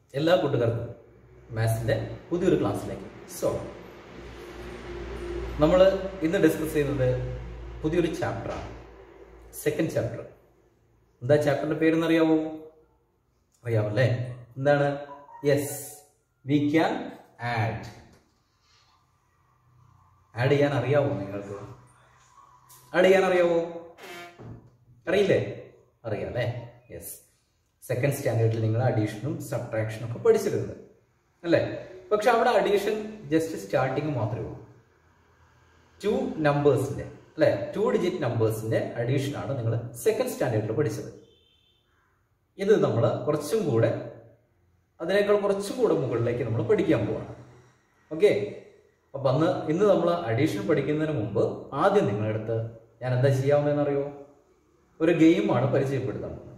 എല്ലാ കൂട്ടുകാർക്കും മാത്സിന്റെ പുതിയൊരു ക്ലാസ്സിലേക്ക് സ്വാഗതം നമ്മൾ ഇന്ന് ഡിസ്കസ് ചെയ്യുന്നത് പുതിയൊരു ചാപ്റ്ററാണ് സെക്കൻഡ് ചാപ്റ്റർ എന്താ ചാപ്റ്ററിന്റെ പേരെന്ന് അറിയാവോ അറിയാമല്ലേ എന്താണ് yes we can add add ചെയ്യാൻ അറിയാവോ നിങ്ങൾക്ക് ആഡ് ചെയ്യാൻ അറിയാവോ അറിയില്ലേ അറിയാം അല്ലേ യെസ് സെക്കൻഡ് സ്റ്റാൻഡേർഡിൽ നിങ്ങൾ അഡീഷനും സബ്ട്രാക്ഷനും ഒക്കെ പഠിച്ചിട്ടുണ്ട് അല്ലേ പക്ഷെ അവിടെ അഡീഷൻ ജസ്റ്റ് സ്റ്റാർട്ടിങ് മാത്രമേ ഉള്ളൂ ടു നമ്പേഴ്സിന്റെ അല്ലെ ടു ഡിജിറ്റ് നമ്പേഴ്സിന്റെ അഡീഷൻ ആണ് നിങ്ങൾ സെക്കൻഡ് സ്റ്റാൻഡേർഡിൽ പഠിച്ചത് ഇത് നമ്മൾ കുറച്ചും കൂടെ അതിനേക്കാൾ കുറച്ചും കൂടെ മുകളിലേക്ക് നമ്മൾ പഠിക്കാൻ പോവാണ് ഓക്കെ അപ്പൊ അന്ന് ഇന്ന് നമ്മൾ അഡീഷൻ പഠിക്കുന്നതിന് മുമ്പ് ആദ്യം നിങ്ങളുടെ അടുത്ത് ഞാൻ എന്താ ചെയ്യാവുന്നതെന്ന് അറിയോ ഒരു ഗെയിമാണ് പരിചയപ്പെടുത്താൻ പോകുന്നത്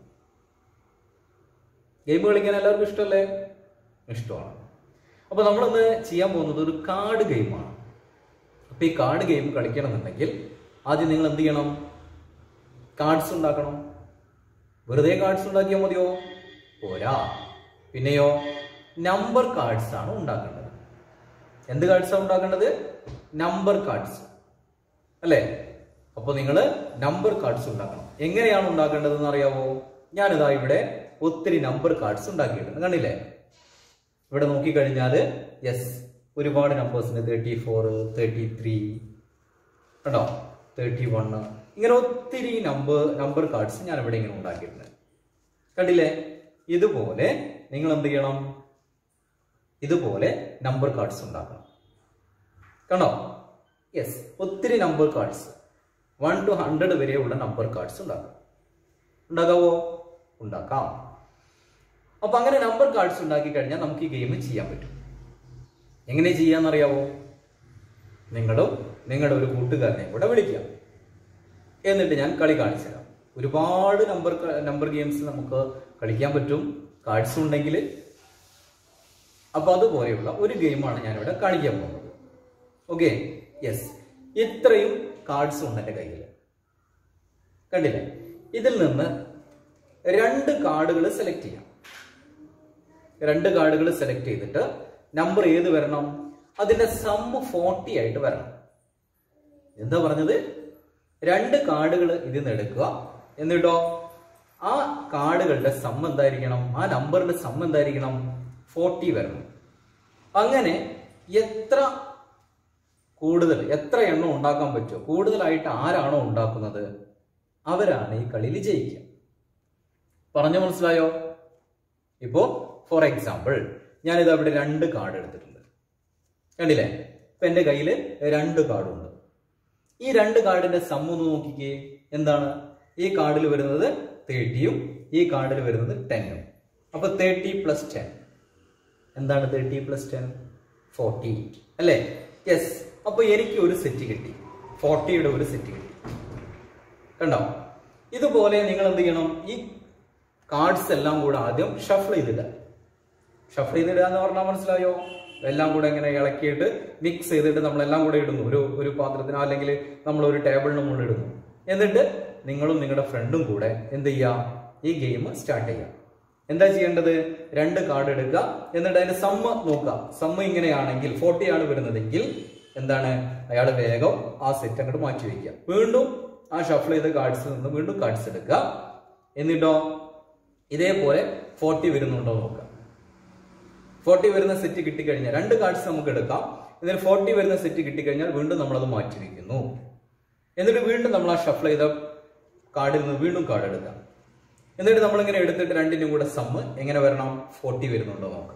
ഗെയിം കളിക്കാൻ എല്ലാവർക്കും ഇഷ്ടമല്ലേ ഇഷ്ടമാണ് അപ്പൊ നമ്മളിന്ന് ചെയ്യാൻ പോകുന്നത് ഒരു കാർഡ് ഗെയിമാണ് അപ്പൊ ഈ കാർഡ് ഗെയിം കളിക്കണമെന്നുണ്ടെങ്കിൽ ആദ്യം നിങ്ങൾ എന്ത് ചെയ്യണം കാർഡ്സ് ഉണ്ടാക്കണം വെറുതെ കാർഡ്സ് ഉണ്ടാക്കിയാൽ മതിയോ പോരാ പിന്നെയോ നമ്പർ കാർഡ്സ് ആണ് ഉണ്ടാക്കേണ്ടത് എന്ത് കാർഡ്സ് ആണ് ഉണ്ടാക്കേണ്ടത് നമ്പർ കാർഡ്സ് അല്ലേ അപ്പൊ നിങ്ങൾ നമ്പർ കാർഡ്സ് ഉണ്ടാക്കണം എങ്ങനെയാണ് ഉണ്ടാക്കേണ്ടതെന്ന് അറിയാവോ ഞാനിതാ ഇവിടെ ഒത്തിരി നമ്പർ കാർഡ്സ് ഉണ്ടാക്കിയിട്ടുണ്ട് കണ്ടില്ലേ ഇവിടെ നോക്കിക്കഴിഞ്ഞാൽ യെസ് ഒരുപാട് നമ്പേഴ്സിന് തേർട്ടി ഫോർ തേർട്ടി ത്രീ കണ്ടോ തേർട്ടി വണ് ഇങ്ങനെ ഒത്തിരി നമ്പർ നമ്പർ കാർഡ്സ് ഞാൻ ഇവിടെ ഇങ്ങനെ ഉണ്ടാക്കിയിട്ടുണ്ട് കണ്ടില്ലേ ഇതുപോലെ നിങ്ങൾ എന്ത് ചെയ്യണം ഇതുപോലെ നമ്പർ കാർഡ്സ് ഉണ്ടാക്കണം കണ്ടോ യെസ് ഒത്തിരി number cards one two hundred വരെയുള്ള നമ്പർ കാർഡ്സ് ഉണ്ടാക്കാം ഉണ്ടാക്കാവോ ഉണ്ടാക്കാം അപ്പൊ അങ്ങനെ നമ്പർ കാർഡ്സ് ഉണ്ടാക്കി കഴിഞ്ഞാൽ നമുക്ക് ഈ ഗെയിം ചെയ്യാൻ പറ്റും എങ്ങനെ ചെയ്യാന്നറിയാവോ നിങ്ങളും നിങ്ങളുടെ ഒരു കൂട്ടുകാരനെയും കൂടെ വിളിക്കാം എന്നിട്ട് ഞാൻ കളി കാണിച്ചു തരാം ഒരുപാട് നമ്പർ നമ്പർ ഗെയിംസ് നമുക്ക് കളിക്കാൻ പറ്റും കാർഡ്സ് ഉണ്ടെങ്കിൽ അപ്പൊ അതുപോലെയുള്ള ഒരു ഗെയിമാണ് ഞാനിവിടെ കാണിക്കാൻ പോകുന്നത് ഓക്കെ യെസ് ഇത്രയും കാർഡ്സ് ഉണ്ട് എൻ്റെ കയ്യിൽ കണ്ടില്ലേ ഇതിൽ നിന്ന് രണ്ട് കാർഡുകൾ സെലക്ട് ചെയ്യാം രണ്ട് കാർഡുകൾ സെലക്ട് ചെയ്തിട്ട് നമ്പർ ഏത് വരണം അതിന്റെ സമ്മ് ഫോർട്ടി ആയിട്ട് വരണം എന്താ പറഞ്ഞത് രണ്ട് കാർഡുകൾ ഇതിൽ നിന്ന് എടുക്കുക എന്നിട്ടോ ആ കാർഡുകളുടെ സം എന്തായിരിക്കണം ആ നമ്പറിന്റെ സം എന്തായിരിക്കണം ഫോർട്ടി വരണം അങ്ങനെ എത്ര കൂടുതൽ എത്ര എണ്ണം ഉണ്ടാക്കാൻ പറ്റുമോ കൂടുതലായിട്ട് ആരാണോ ഉണ്ടാക്കുന്നത് അവരാണ് ഈ കളിയിൽ ജയിക്കുക പറഞ്ഞു മനസ്സിലായോ ഇപ്പോ ഫോർ എക്സാമ്പിൾ ഞാനിത് അവിടെ രണ്ട് കാർഡ് എടുത്തിട്ടുണ്ട് കണ്ടില്ലേ ഇപ്പൊ എന്റെ കയ്യിൽ രണ്ട് കാർഡുണ്ട് ഈ രണ്ട് കാർഡിന്റെ സം ഒന്ന് നോക്കിക്കേ എന്താണ് ഈ കാർഡിൽ വരുന്നത് തേർട്ടിയും ഈ കാർഡിൽ വരുന്നത് ടെന്നും അപ്പൊ തേർട്ടി പ്ലസ് ടെൻ എന്താണ് തേർട്ടി പ്ലസ് ടെൻ ഫോർട്ടി അല്ലേ യെസ് അപ്പൊ എനിക്ക് ഒരു സെറ്റ് കിട്ടി ഫോർട്ടിയുടെ ഒരു സെറ്റ് കിട്ടി കണ്ടോ ഇതുപോലെ നിങ്ങൾ എന്ത് ചെയ്യണം ഈ കാർഡ്സ് എല്ലാം കൂടെ ആദ്യം ഷഫിൾ ചെയ്തിടുക ഷഫിൾ ചെയ്തിടുക എന്ന് പറഞ്ഞാൽ മനസ്സിലായോ എല്ലാം കൂടെ ഇങ്ങനെ ഇളക്കിയിട്ട് മിക്സ് ചെയ്തിട്ട് നമ്മളെല്ലാം കൂടെ ഇടുന്നു ഒരു ഒരു പാത്രത്തിന് അല്ലെങ്കിൽ നമ്മൾ ഒരു ടേബിളിന് മുകളിൽ ഇടുന്നു എന്നിട്ട് നിങ്ങളും നിങ്ങളുടെ ഫ്രണ്ടും കൂടെ എന്ത് ചെയ്യാം ഈ ഗെയിം സ്റ്റാർട്ട് ചെയ്യാം എന്താ ചെയ്യേണ്ടത് രണ്ട് കാർഡ് എടുക്കുക എന്നിട്ട് അതിന്റെ സമ്മ നോക്കുക സമ്മ ഇങ്ങനെയാണെങ്കിൽ ഫോർട്ടി ആണ് വരുന്നതെങ്കിൽ എന്താണ് അയാൾ വേഗം ആ സെറ്റ് അങ്ങോട്ട് മാറ്റി വയ്ക്കുക വീണ്ടും ആ ഷഫിൾ ചെയ്ത കാർഡ്സിൽ നിന്ന് വീണ്ടും കാർഡ്സ് എടുക്കുക എന്നിട്ടോ ഇതേപോലെ ഫോർട്ടി വരുന്നുണ്ടോ നോക്കുക ഫോർട്ടി വരുന്ന സെറ്റ് കിട്ടിക്കഴിഞ്ഞാൽ രണ്ട് കാർഡ്സ് നമുക്ക് എടുക്കാം എന്നിട്ട് ഫോർട്ടി വരുന്ന സെറ്റ് കിട്ടിക്കഴിഞ്ഞാൽ വീണ്ടും നമ്മളത് മാറ്റി വയ്ക്കുന്നു എന്നിട്ട് വീണ്ടും നമ്മൾ ആ ഷഫിൾ ചെയ്ത കാർഡിൽ നിന്ന് വീണ്ടും കാർഡ് എടുക്കാം എന്നിട്ട് നമ്മളിങ്ങനെ എടുത്തിട്ട് രണ്ടിനും കൂടെ സമ്മ് എങ്ങനെ വരണം ഫോർട്ടി വരുന്നുണ്ടോ നോക്കാം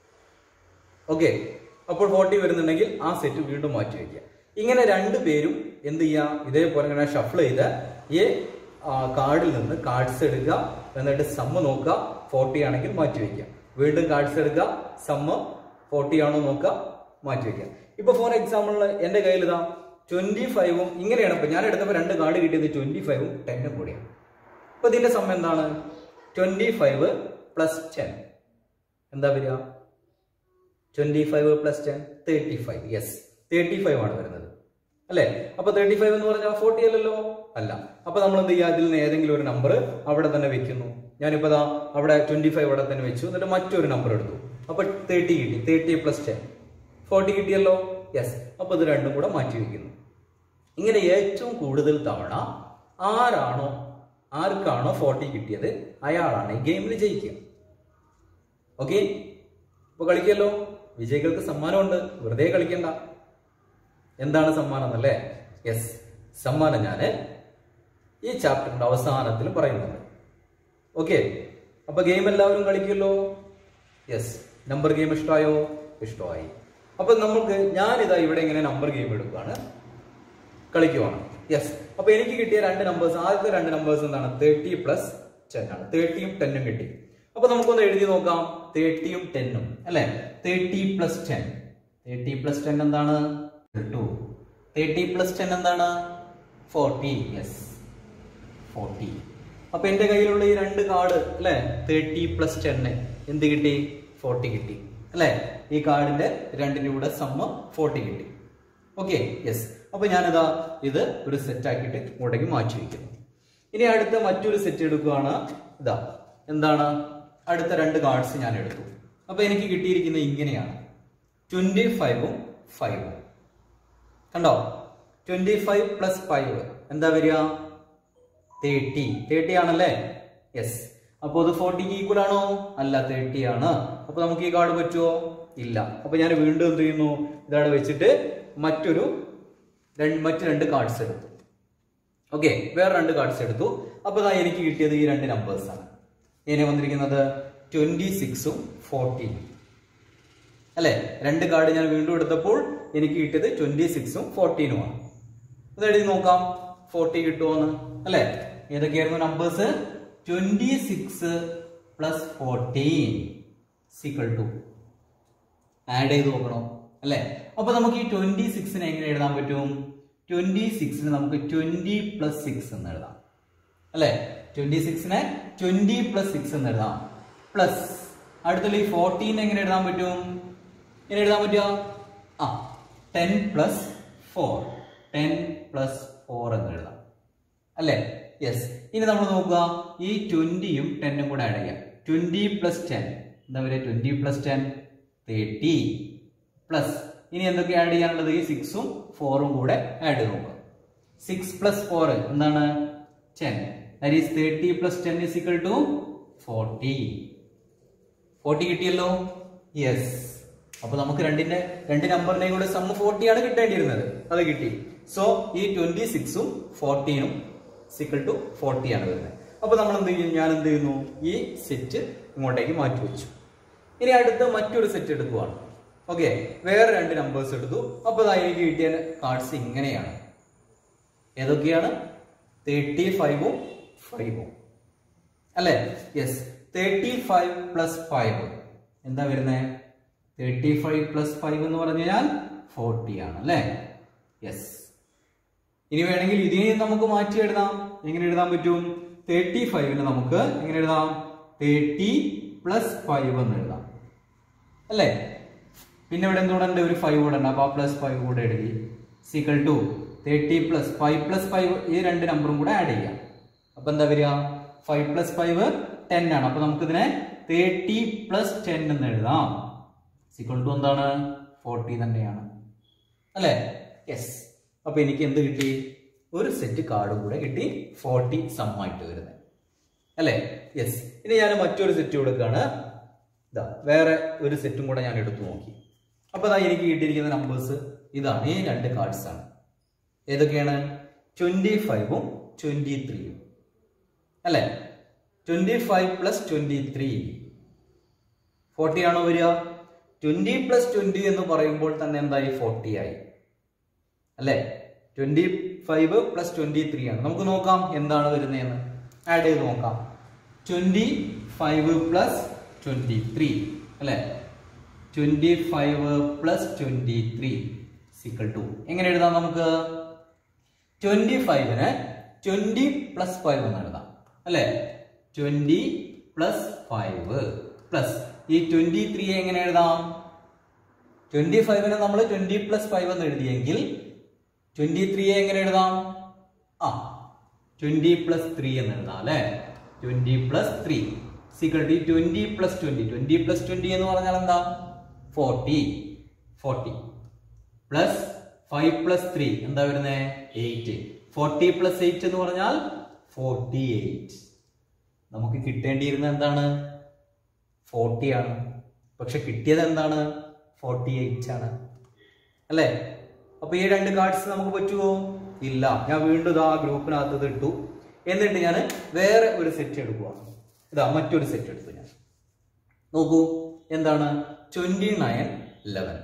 ഓക്കെ അപ്പോൾ ഫോർട്ടി വരുന്നുണ്ടെങ്കിൽ ആ സെറ്റ് വീണ്ടും മാറ്റി വയ്ക്കുക ഇങ്ങനെ രണ്ടു പേരും എന്ത് ചെയ്യുക ഇതേപോലെ ഇങ്ങനെ ഷഫിൾ ചെയ്ത് ഈ കാർഡിൽ നിന്ന് കാർഡ്സ് എടുക്കുക എന്നിട്ട് സമ്മ് നോക്കുക ഫോർട്ടി ആണെങ്കിൽ മാറ്റി വയ്ക്കുക വീണ്ടും കാർഡ്സ് എടുക്കുക സമ്മ് ഫോർട്ടി ആണോ നോക്കുക മാറ്റി വയ്ക്കുക ഇപ്പൊ ഫോർ എക്സാമ്പിളിൽ എന്റെ കയ്യിൽ ഇതാ ട്വന്റി ഫൈവും ഇങ്ങനെയാണ് ഇപ്പൊ ഞാൻ എടുത്തപ്പോൾ രണ്ട് കാർഡ് കിട്ടിയത് ട്വന്റി ഫൈവും ടെന്നും കൂടിയാണ് അപ്പൊ ഇതിന്റെ സം എന്താണ് ട്വന്റി ഫൈവ് പ്ലസ് ടെൻ എന്താ വരിക twenty five plus ten thirty five yes thirty five ആണ് വരുന്നത് അല്ലെ അപ്പൊ തേർട്ടി ഫൈവ് എന്ന് പറഞ്ഞാൽ ഫോർട്ടി അല്ലല്ലോ അല്ല അപ്പൊ നമ്മൾ എന്ത് ചെയ്യുക അതിൽ നിന്ന് ഏതെങ്കിലും ഒരു നമ്പർ അവിടെ തന്നെ വെക്കുന്നു ഞാനിപ്പോ ദാ അവിടെ ട്വന്റി ഫൈവ് അവിടെ തന്നെ വെച്ചു എന്നിട്ട് മറ്റൊരു നമ്പർ എടുത്തു അപ്പൊ തേർട്ടി കിട്ടി തേർട്ടി പ്ലസ് ടെൻ ഫോർട്ടി കിട്ടിയല്ലോ യെസ് അപ്പൊ ഇത് രണ്ടും കൂടെ മാറ്റി വെക്കുന്നു ഇങ്ങനെ ഏറ്റവും കൂടുതൽ തവണ ആരാണോ ആർക്കാണോ ഫോർട്ടി കിട്ടിയത് അയാളാണ് ഈ ഗെയിമിൽ ജയിക്കുക ഓക്കെ ഇപ്പൊ കളിക്കല്ലോ വിജയികൾക്ക് സമ്മാനമുണ്ട് വെറുതെ കളിക്കണ്ട എന്താണ് സമ്മാനം എന്നല്ലേ യെസ് സമ്മാനം ഞാന് ഈ ചാപ്റ്ററിന്റെ അവസാനത്തിൽ പറയുന്നുണ്ട് ഓക്കെ അപ്പൊ ഗെയിം എല്ലാവരും കളിക്കുമല്ലോ യെസ് നമ്പർ ഗെയിം ഇഷ്ടമായോ ഇഷ്ടമായി അപ്പൊ നമുക്ക് ഞാനിതാ ഇവിടെ ഇങ്ങനെ നമ്പർ ഗെയിം എടുക്കുകയാണ് കളിക്കുവാണ് യെസ് അപ്പൊ എനിക്ക് കിട്ടിയ രണ്ട് നമ്പേഴ്സ് ആദ്യത്തെ രണ്ട് നമ്പേഴ്സ് എന്താണ് തേർട്ടി പ്ലസ് ടെൻ ആണ് തേർട്ടിയും ടെന്നും കിട്ടി അപ്പൊ നമുക്കൊന്ന് എഴുതി നോക്കാം തേർട്ടിയും ടെന്നും അല്ലെ thirty plus ten thirty plus ten എന്താണ് ടു തേർട്ടി പ്ലസ് ടെൻ എന്താണ് ഫോർട്ടി യെസ് ഫോർട്ടി അപ്പൊ എന്റെ കയ്യിലുള്ള ഈ രണ്ട് കാർഡ് അല്ലെ തേർട്ടി പ്ലസ് ടെന്ന് എന്ത് കിട്ടി ഫോർട്ടി കിട്ടി അല്ലെ ഈ കാർഡിന്റെ രണ്ടിന്റെ കൂടെ സമ്മ ഫോർട്ടി കിട്ടി ഓക്കെ യെസ് അപ്പൊ ഞാനിതാ ഇത് ഒരു സെറ്റ് ആക്കിയിട്ട് ഇങ്ങോട്ടേക്ക് മാറ്റി വയ്ക്കുന്നു ഇനി അടുത്ത മറ്റൊരു സെറ്റ് എടുക്കുകയാണ് ഇതാ എന്താണ് അടുത്ത രണ്ട് കാർഡ്സ് ഞാൻ എടുത്തു അപ്പൊ എനിക്ക് കിട്ടിയിരിക്കുന്നത് ഇങ്ങനെയാണ് ട്വന്റി ഫൈവും ഫൈവും കണ്ടോ ട്വന്റി ഫൈവ് പ്ലസ് ഫൈവ് എന്താ വരിക തേർട്ടി തേർട്ടി ആണല്ലേ യെസ് അപ്പൊ അത് ഫോർട്ടിക്ക് ഈക്വൽ ആണോ അല്ല തേർട്ടി ആണ് അപ്പൊ നമുക്ക് ഈ കാർഡ് പറ്റുമോ ഇല്ല അപ്പൊ ഞാൻ വീണ്ടും എന്ത് ചെയ്യുന്നു ഇതവിടെ വെച്ചിട്ട് മറ്റൊരു രണ്ട് മറ്റു രണ്ട് കാർഡ്സ് എടുത്തു ഓക്കെ വേറെ രണ്ട് കാർഡ്സ് എടുത്തു അപ്പൊ ദാ എനിക്ക് കിട്ടിയത് ഈ രണ്ട് നമ്പേഴ്സ് ആണ് ഇങ്ങനെ വന്നിരിക്കുന്നത് ട്വന്റി സിക്സും ഫോർട്ടീനും അല്ലെ രണ്ട് കാർഡ് ഞാൻ വീണ്ടും എടുത്തപ്പോൾ എനിക്ക് കിട്ടിയത് ട്വന്റി സിക്സും ഫോർട്ടീനുമാണ് ഇത് എഴുതി നോക്കാം ഫോർട്ടി കിട്ടുമോന്ന് അല്ലെ ഏതൊക്കെയായിരുന്നു numbers twenty six plus fourteen equal to add ചെയ്ത് നോക്കണോ അല്ലെ അപ്പൊ നമുക്ക് ഈ ട്വന്റി സിക്സിനെ എങ്ങനെ എഴുതാൻ പറ്റും ട്വന്റി സിക്സിന് നമുക്ക് ട്വന്റി പ്ലസ് സിക്സ് എന്ന് എഴുതാം അല്ലെ ട്വന്റി സിക്സിനെ ട്വന്റി പ്ലസ് സിക്സ് എന്ന് എഴുതാം പ്ലസ് അടുത്തുള്ള ഈ ഫോർട്ടീൻ എങ്ങനെ എഴുതാൻ പറ്റും എങ്ങനെ എഴുതാൻ പറ്റുക ആ ten plus four ten plus four എന്ന് എഴുതാം അല്ലേ യെസ് ഇനി നമ്മൾ നോക്കുക ഈ ട്വന്റിയും ടെന്നും കൂടെ ആഡ് ചെയ്യാം ട്വന്റി പ്ലസ് ടെൻ എന്താ പറയുക twenty plus ten thirty plus ഇനി എന്തൊക്കെ ആഡ് ചെയ്യാനുള്ളത് ഈ സിക്സും ഫോറും കൂടെ ആഡ് ചെയ്ത് നോക്കുക സിക്സ് പ്ലസ് ഫോർ എന്താണ് ten that is thirty plus ten is equal to forty forty കിട്ടിയല്ലോ യെസ് അപ്പൊ നമുക്ക് രണ്ടിന്റെ രണ്ട് നമ്പറിന്റെയും കൂടെ സമ്മ് ഫോർട്ടി ആണ് കിട്ടേണ്ടിയിരുന്നത് അത് കിട്ടി സോ ഈ ട്വന്റി സിക്സും ഫോർട്ടീനും സിക്വൽ ടു ഫോർട്ടി ആണ് വരുന്നത് അപ്പൊ നമ്മൾ എന്ത് ചെയ്യും ഞാൻ എന്ത് ചെയ്യുന്നു ഈ സെറ്റ് ഇങ്ങോട്ടേക്ക് മാറ്റി വെച്ചു ഇനി അടുത്ത മറ്റൊരു സെറ്റ് എടുക്കുവാണ് ഓക്കെ വേറെ രണ്ട് നമ്പേഴ്സ് എടുത്തു അപ്പൊ ദാ എനിക്ക് കിട്ടിയ കാർഡ്സ് ഇങ്ങനെയാണ് ഏതൊക്കെയാണ് തേർട്ടി ഫൈവും ഫൈവും അല്ലേ yes thirty five plus five എന്താ വരുന്നത് തേർട്ടി ഫൈവ് പ്ലസ് ഫൈവ് എന്ന് പറഞ്ഞു കഴിഞ്ഞാൽ ഫോർട്ടി ആണ് അല്ലേ യെസ് ഇനി വേണമെങ്കിൽ ഇതിനെ നമുക്ക് മാറ്റി എഴുതാം എങ്ങനെ എഴുതാൻ പറ്റും തേർട്ടി ഫൈവിന് നമുക്ക് എങ്ങനെ എഴുതാം തേർട്ടി പ്ലസ് ഫൈവ് എന്ന് എഴുതാം അല്ലേ പിന്നെ ഇവിടെ എന്തുകൂടെ ഉണ്ട് ഒരു ഫൈവ് കൂടെ ഉണ്ട് അപ്പൊ ആ പ്ലസ് ഫൈവ് കൂടെ എഴുതി equal to thirty plus five plus five ഈ രണ്ട് നമ്പറും കൂടെ ആഡ് ചെയ്യാം അപ്പൊ എന്താ വരിക ഫൈവ് പ്ലസ് ഫൈവ് ടെൻ ആണ് അപ്പൊ നമുക്ക് ഇതിനെ തേർട്ടി പ്ലസ് ടെൻ എന്ന് എഴുതാം സീക്വൽ ടു എന്താണ് ഫോർട്ടി തന്നെയാണ് അല്ലേ യെസ് അപ്പൊ എനിക്ക് എന്ത് കിട്ടി ഒരു സെറ്റ് കാർഡും കൂടെ കിട്ടി ഫോർട്ടി സം ആയിട്ട് വരുന്നത് അല്ലേ യെസ് ഇനി ഞാൻ മറ്റൊരു സെറ്റ് കൊടുക്കുകയാണ് ഇതാ വേറെ ഒരു സെറ്റും കൂടെ ഞാൻ എടുത്തു നോക്കി അപ്പൊ ഇതാ എനിക്ക് കിട്ടിയിരിക്കുന്ന നമ്പേഴ്സ് ഇതാണ് ഈ രണ്ട് കാർഡ്സ് ആണ് ഏതൊക്കെയാണ് ട്വന്റി ഫൈവും ട്വന്റി ത്രീയും അല്ലേ twenty five plus twenty three forty ആണോ വരിക ട്വന്റി പ്ലസ് ട്വന്റി എന്ന് പറയുമ്പോൾ തന്നെ എന്തായി ഫോർട്ടി ആയി അല്ലേ twenty five plus twenty three ആണ് നമുക്ക് നോക്കാം എന്താണ് വരുന്നതെന്ന് ആഡ് ചെയ്ത് നോക്കാം twenty five plus twenty three അല്ലേ twenty five plus twenty three equal to എങ്ങനെ എഴുതാം നമുക്ക് ട്വന്റി ഫൈവിന് ട്വന്റി പ്ലസ് ഫൈവ് എന്ന് എഴുതാം അല്ലേ ട്വന്റി പ്ലസ് ഫൈവ് പ്ലസ് ഈ ട്വന്റി ത്രീ എങ്ങനെ എഴുതാം ട്വന്റി ഫൈവിന് നമ്മൾ ട്വന്റി പ്ലസ് ഫൈവ് എന്ന് എഴുതിയെങ്കിൽ ട്വന്റി ത്രീയെ എങ്ങനെ എഴുതാം ആ ട്വന്റി പ്ലസ് ത്രീ എന്ന് എഴുതാം അല്ലെ twenty plus three equal to twenty plus twenty twenty plus twenty എന്ന് പറഞ്ഞാൽ എന്താ forty forty plus five plus three എന്താ വരുന്നത് എയ്റ്റ് ഫോർട്ടി പ്ലസ് എയ്റ്റ് എന്ന് പറഞ്ഞാൽ ഫോർട്ടി എയ്റ്റ് നമുക്ക് കിട്ടേണ്ടിയിരുന്നത് എന്താണ് ഫോർട്ടി ആണ് പക്ഷെ കിട്ടിയത് എന്താണ് ഫോർട്ടി എയ്റ്റ് ആണ് അല്ലേ അപ്പൊ ഈ രണ്ട് കാർഡ്സ് നമുക്ക് പറ്റുമോ ഇല്ല ഞാൻ വീണ്ടും ഇതാ ഗ്രൂപ്പിനകത്ത് ഇത് ഇട്ടു എന്നിട്ട് ഞാൻ വേറെ ഒരു സെറ്റ് എടുക്കുക ഇതാ മറ്റൊരു സെറ്റ് എടുത്തു ഞാൻ നോക്കൂ എന്താണ് ട്വന്റി നയൻ ലെവൻ